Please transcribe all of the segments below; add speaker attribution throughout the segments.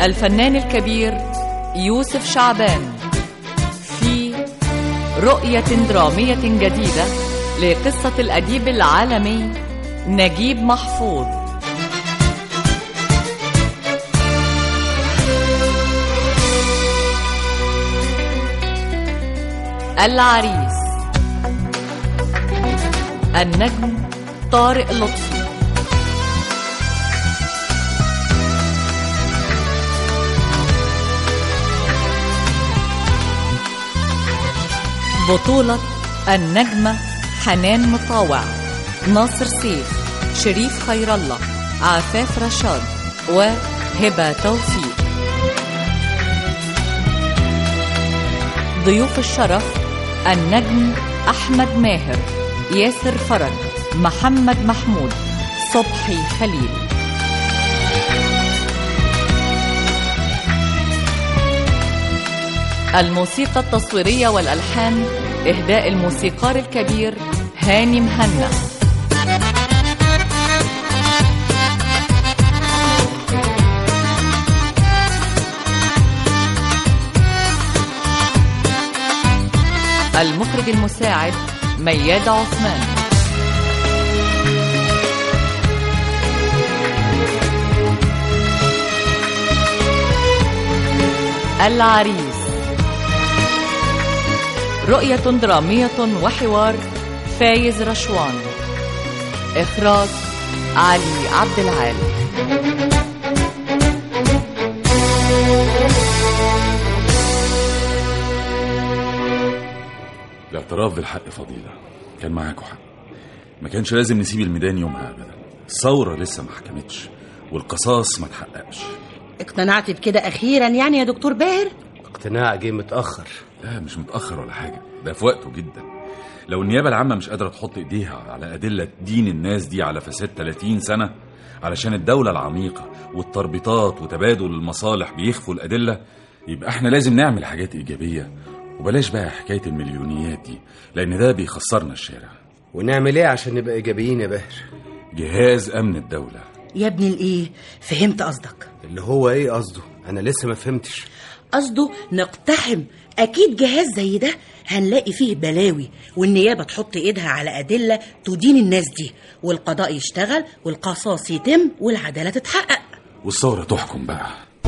Speaker 1: الفنان الكبير يوسف شعبان في رؤية درامية جديدة لقصة الأديب العالمي نجيب محفوظ العريس النجم طارق لطفي بطولة النجمة حنان مطاوع ناصر سيف شريف خير الله عفاف رشاد وهبة توفيق ضيوف الشرف النجم أحمد ماهر ياسر فرج محمد محمود صبحي خليل الموسيقى التصويرية والألحان إهداء الموسيقار الكبير هاني مهنا المخرج المساعد مياد عثمان العريس رؤية درامية وحوار فايز رشوان إخراج علي عبد العال
Speaker 2: الاعتراف بالحق فضيلة كان معاكوا حق ما كانش لازم نسيب الميدان يومها أبدا الثورة لسه ما حكمتش والقصاص ما تحققش
Speaker 3: اقتنعت بكده اخيرا يعني يا دكتور باهر
Speaker 4: اقتناع جه متأخر
Speaker 2: لا مش متأخر ولا حاجة ده في وقته جدا لو النيابة العامة مش قادرة تحط إيديها على أدلة دين الناس دي على فساد 30 سنة علشان الدولة العميقة والتربيطات وتبادل المصالح بيخفوا الأدلة يبقى احنا لازم نعمل حاجات إيجابية وبلاش بقى حكاية المليونيات دي لأن ده بيخسرنا الشارع
Speaker 4: ونعمل ايه عشان نبقى ايجابيين يا باهر
Speaker 2: جهاز أمن الدولة
Speaker 3: يا ابن الايه فهمت قصدك
Speaker 4: اللي هو ايه قصده انا لسه ما فهمتش
Speaker 3: قصده نقتحم اكيد جهاز زي ده هنلاقي فيه بلاوي والنيابه تحط ايدها على ادله تدين الناس دي والقضاء يشتغل والقصاص يتم والعداله تتحقق
Speaker 2: والثورة تحكم بقى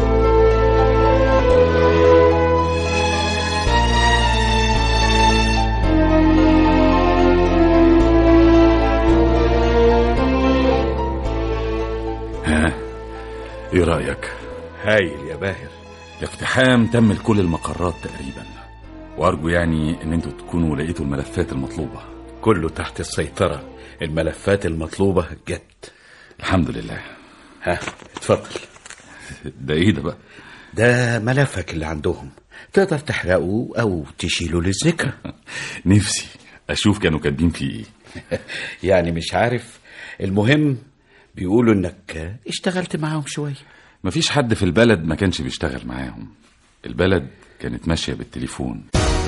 Speaker 2: ها ايه رأيك؟
Speaker 4: هايل يا باهر
Speaker 2: الاقتحام تم لكل المقرات تقريبا وارجو يعني ان انتوا تكونوا لقيتوا الملفات المطلوبة
Speaker 5: كله تحت السيطرة الملفات المطلوبة جت
Speaker 2: الحمد لله
Speaker 5: ها اتفضل
Speaker 2: ده ايه ده بقى
Speaker 5: ده ملفك اللي عندهم تقدر تحرقه أو تشيله للذكرى
Speaker 2: نفسي اشوف كانوا كاتبين فيه ايه
Speaker 5: يعني مش عارف المهم بيقولوا انك اشتغلت معاهم شوية
Speaker 2: مفيش حد في البلد ما كانش بيشتغل معاهم البلد كانت ماشية بالتليفون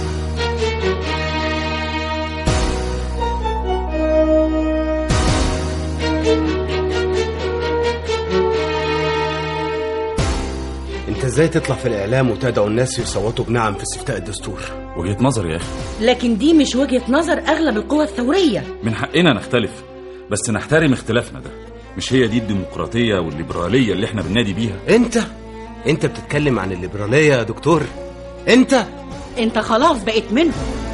Speaker 4: انت ازاي تطلع في الاعلام وتدعو الناس يصوتوا بنعم في استفتاء الدستور
Speaker 2: وجهة نظر يا اخي
Speaker 3: لكن دي مش وجهه نظر اغلب القوى الثوريه
Speaker 2: من حقنا نختلف بس نحترم اختلافنا ده مش هي دي الديمقراطية والليبرالية اللي احنا بننادي بيها
Speaker 4: انت انت بتتكلم عن الليبراليه يا دكتور انت
Speaker 3: انت خلاص بقيت منهم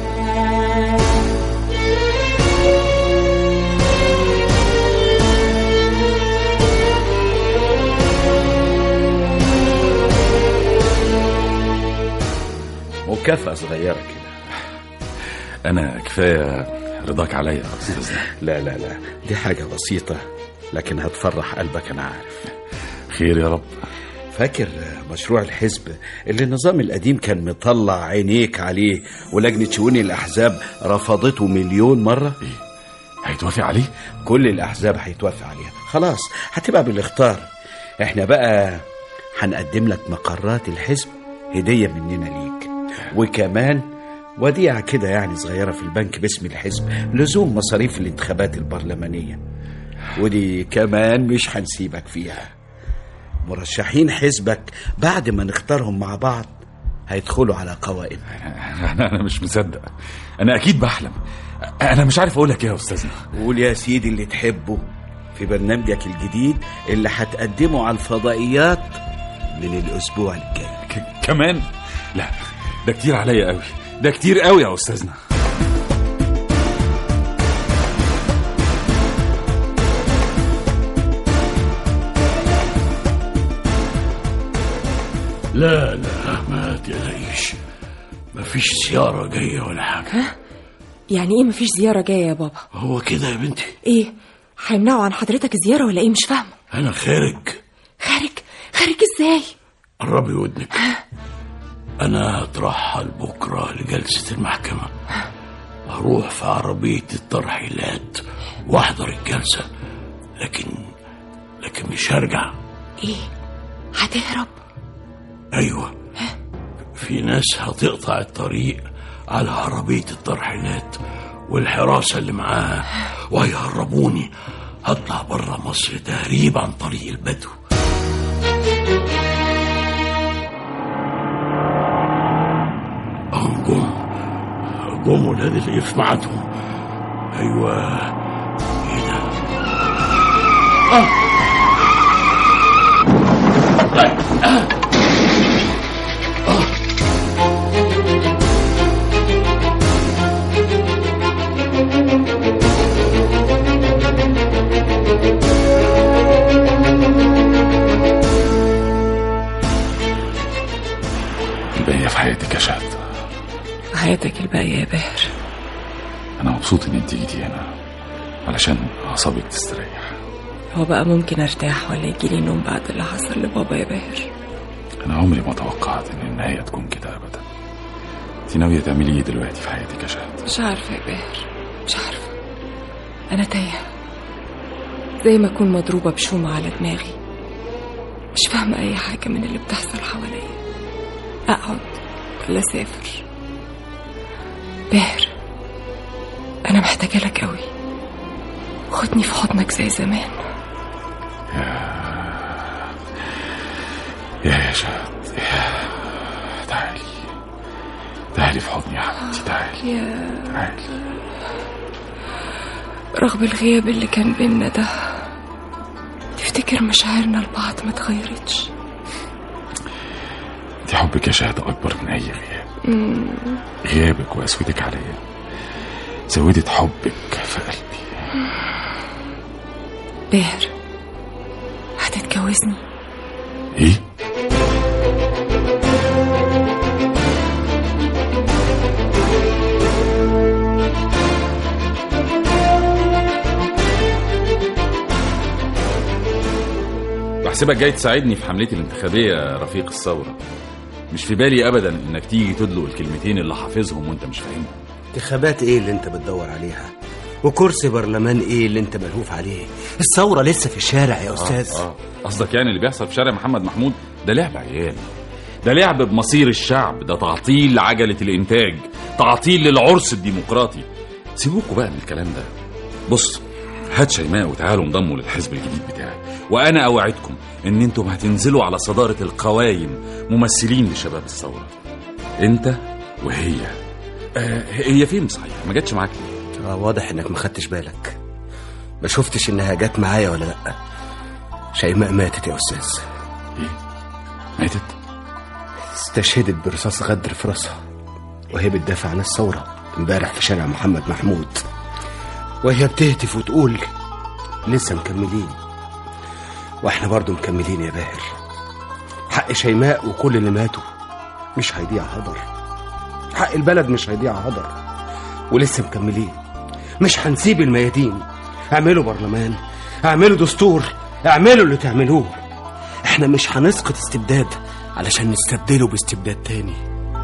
Speaker 5: مكافأة صغيرة كده
Speaker 2: انا كفاية رضاك عليا يا استاذنا
Speaker 5: لا لا لا دي حاجة بسيطة لكن هتفرح قلبك أنا عارف
Speaker 2: خير يا رب
Speaker 5: فاكر مشروع الحزب اللي النظام القديم كان مطلع عينيك عليه ولجنة شؤون الأحزاب رفضته مليون مرة
Speaker 2: هيتوافق عليه
Speaker 5: كل الأحزاب هيتوافق عليها خلاص هتبقى بالاختار احنا بقى هنقدم لك مقرات الحزب هدية مننا ليك وكمان وديعة كده يعني صغيرة في البنك باسم الحزب لزوم مصاريف الانتخابات البرلمانية ودي كمان مش هنسيبك فيها مرشحين حزبك بعد ما نختارهم مع بعض هيدخلوا على قوائم
Speaker 2: انا انا مش مصدق انا اكيد بحلم انا مش عارف اقول لك ايه يا استاذنا
Speaker 5: قول يا سيدي اللي تحبه في برنامجك الجديد اللي هتقدمه على الفضائيات من الأسبوع الجاي
Speaker 2: ك- كمان لا ده كتير عليا قوي ده كتير قوي يا استاذنا
Speaker 6: لا لا ما تقلقيش مفيش زيارة جاية ولا حاجة
Speaker 7: يعني ايه مفيش زيارة جاية يا بابا
Speaker 6: هو كده يا بنتي
Speaker 7: ايه هيمنعوا عن حضرتك الزيارة ولا ايه مش فاهمة
Speaker 6: أنا خارج
Speaker 7: خارج خارج ازاي
Speaker 6: قربي ودنك أنا هترحل بكرة لجلسة المحكمة هروح في عربية الترحيلات وأحضر الجلسة لكن لكن مش هرجع
Speaker 7: ايه هتهرب
Speaker 6: أيوة في ناس هتقطع الطريق على عربية الترحيلات والحراسة اللي معاها وهيهربوني هطلع برا مصر تهريب عن طريق البدو أهم جم جم ولاد اللي في ميعادهم أيوة إيه ده؟
Speaker 2: الباقية في حياتك يا شهد
Speaker 7: حياتك الباقية يا باهر
Speaker 2: انا مبسوط ان انت جيتي هنا علشان اعصابك تستريح
Speaker 7: هو بقى ممكن ارتاح ولا يجيلي نوم بعد اللي حصل لبابا يا باهر
Speaker 2: انا عمري ما توقعت ان النهايه تكون كده ابدا انت ناويه تعملي ايه دلوقتي في حياتك يا شهد
Speaker 7: مش عارفة يا باهر مش عارفة أنا تايهة زي ما أكون مضروبة بشومة على دماغي مش فاهمة أي حاجة من اللي بتحصل حواليا أقعد ولا أسافر باهر أنا محتاجة لك أوي خدني في حضنك زي زمان
Speaker 2: يا يا شهد يا تعالي تعالي في حضني يا حبيبتي تعالي
Speaker 7: يا
Speaker 2: تعالي
Speaker 7: رغم الغياب اللي كان بينا ده تفتكر مشاعرنا لبعض ما اتغيرتش
Speaker 2: انت حبك يا شهد اكبر من اي غياب غيابك وقسوتك عليا زودت حبك في قلبي
Speaker 7: باهر هتتجوزني
Speaker 2: ايه بحسبك جاي تساعدني في حملتي الانتخابية يا رفيق الثورة مش في بالي أبدا إنك تيجي تدلق الكلمتين اللي حافظهم وأنت مش فاهمهم
Speaker 4: انتخابات ايه اللي انت بتدور عليها وكرسي برلمان ايه اللي انت ملهوف عليه الثورة لسه في الشارع يا استاذ
Speaker 2: آه. قصدك يعني اللي بيحصل في شارع محمد محمود ده لعب عيال ده لعب بمصير الشعب ده تعطيل لعجلة الإنتاج تعطيل للعرس الديمقراطي سيبوكوا بقى من الكلام ده بص هات شيماء وتعالوا انضموا للحزب الجديد بتاعي وأنا أوعدكم إن أنتم هتنزلوا على صدارة القوايم ممثلين لشباب الثورة أنت وهي آه هي فين صحيح ما جاتش معاك ليه؟
Speaker 4: آه واضح انك ما خدتش بالك ما شفتش انها جت معايا ولا لا شيماء ماتت يا استاذ
Speaker 2: ايه ماتت
Speaker 4: استشهدت برصاص غدر في راسها وهي بتدافع عن الثورة امبارح في شارع محمد محمود وهي بتهتف وتقول لسه مكملين واحنا برضو مكملين يا باهر حق شيماء وكل اللي ماتوا مش هيضيع هدر حق البلد مش هيضيع هدر ولسه مكملين مش هنسيب الميادين اعملوا برلمان اعملوا دستور اعملوا اللي تعملوه احنا مش هنسقط استبداد علشان نستبدله باستبداد تاني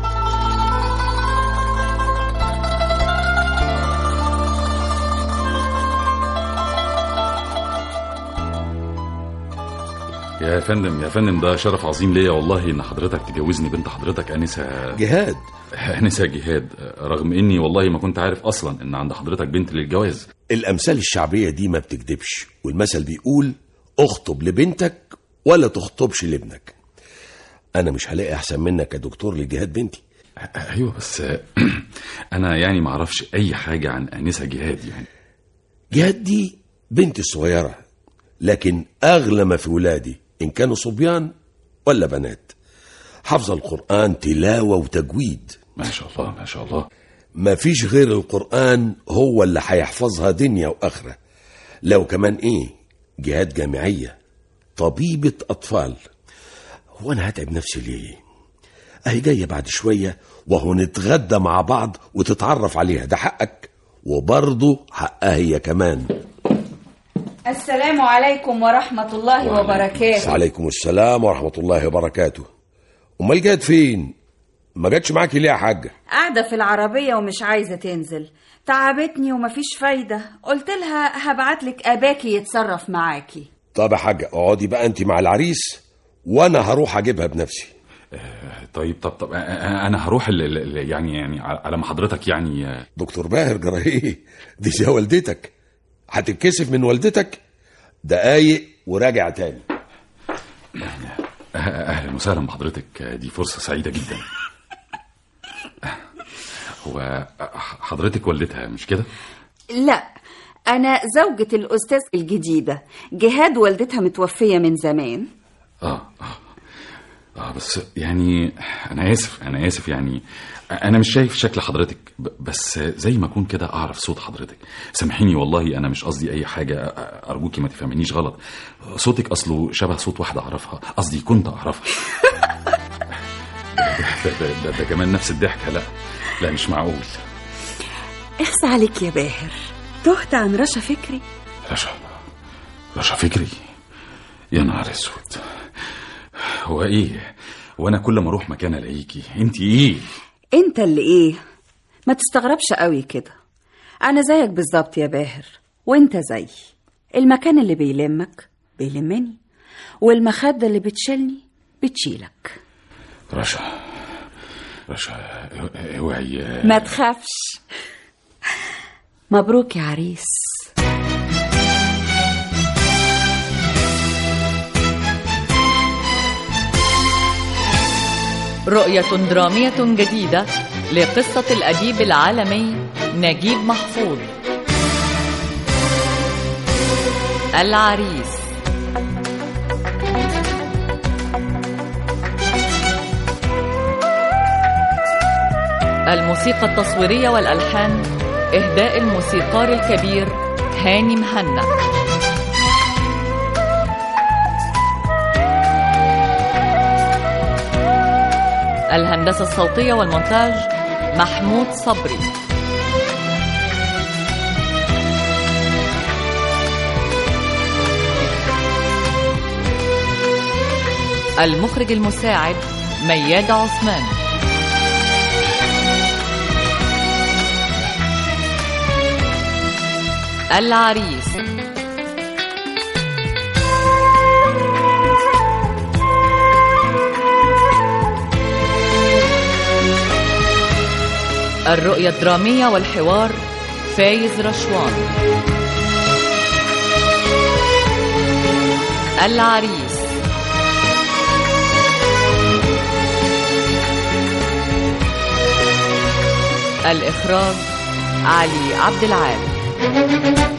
Speaker 2: يا فندم يا فندم ده شرف عظيم ليا والله ان حضرتك تجوزني بنت حضرتك انسه
Speaker 5: جهاد
Speaker 2: انسه جهاد رغم اني والله ما كنت عارف اصلا ان عند حضرتك بنت للجواز
Speaker 8: الأمثال الشعبية دي ما بتكدبش والمثل بيقول اخطب لبنتك
Speaker 6: ولا تخطبش لابنك انا مش هلاقي احسن منك يا دكتور لجهاد بنتي
Speaker 2: ايوه بس انا يعني ما اعرفش اي حاجه عن انسه جهاد يعني
Speaker 6: جهاد دي بنتي الصغيره لكن اغلى ما في ولادي ان كانوا صبيان ولا بنات حفظ القران تلاوه وتجويد
Speaker 2: ما شاء الله ما شاء الله
Speaker 6: ما فيش غير القرآن هو اللي هيحفظها دنيا وآخرة لو كمان إيه جهاد جامعية طبيبة أطفال هو أنا هتعب نفسي ليه أهي جاية بعد شوية وهو نتغدى مع بعض وتتعرف عليها ده حقك وبرضه حقها هي كمان
Speaker 8: السلام عليكم ورحمة الله وبركاته
Speaker 6: عليكم السلام ورحمة الله وبركاته أمال جهاد فين ما جاتش معاكي ليه يا حاجة
Speaker 8: قاعدة في العربية ومش عايزة تنزل تعبتني ومفيش فايدة قلت لها هبعتلك أباكي يتصرف معاكي
Speaker 6: طب يا حاجة اقعدي بقى أنت مع العريس وأنا هروح أجيبها بنفسي
Speaker 2: طيب طب طب انا هروح ال- ال- ال- يعني يعني على ما حضرتك يعني
Speaker 6: دكتور باهر جرى ايه دي زي والدتك هتتكسف من والدتك دقايق وراجع تاني
Speaker 2: اهلا وسهلا بحضرتك دي فرصه سعيده جدا هو حضرتك والدتها مش كده
Speaker 8: لا أنا زوجة الأستاذ الجديدة جهاد والدتها متوفية من زمان
Speaker 2: اه اه اه بس يعني انا اسف انا اسف يعني انا مش شايف شكل حضرتك ب- بس زي ما اكون كده اعرف صوت حضرتك سامحيني والله انا مش قصدي اي حاجه ارجوكي ما تفهمنيش غلط صوتك اصله شبه صوت واحده اعرفها قصدي كنت اعرفها ده, ده, ده, ده كمان نفس الضحكه لا لا مش معقول
Speaker 8: اخس عليك يا باهر تهت عن رشا فكري
Speaker 2: رشا رشا فكري يا نهار اسود هو ايه وانا كل ما اروح مكان الاقيكي انت ايه
Speaker 8: انت اللي ايه ما تستغربش قوي كده انا زيك بالظبط يا باهر وانت زي المكان اللي بيلمك بيلمني والمخدة اللي بتشيلني بتشيلك
Speaker 2: رشا رشا اوعي
Speaker 8: ما تخافش مبروك يا عريس
Speaker 1: رؤية درامية جديدة لقصة الأديب العالمي نجيب محفوظ العريس الموسيقى التصويرية والألحان إهداء الموسيقار الكبير هاني مهنا الهندسة الصوتية والمونتاج محمود صبري المخرج المساعد مياد عثمان العريس الرؤية الدرامية والحوار فايز رشوان العريس الإخراج علي عبد العال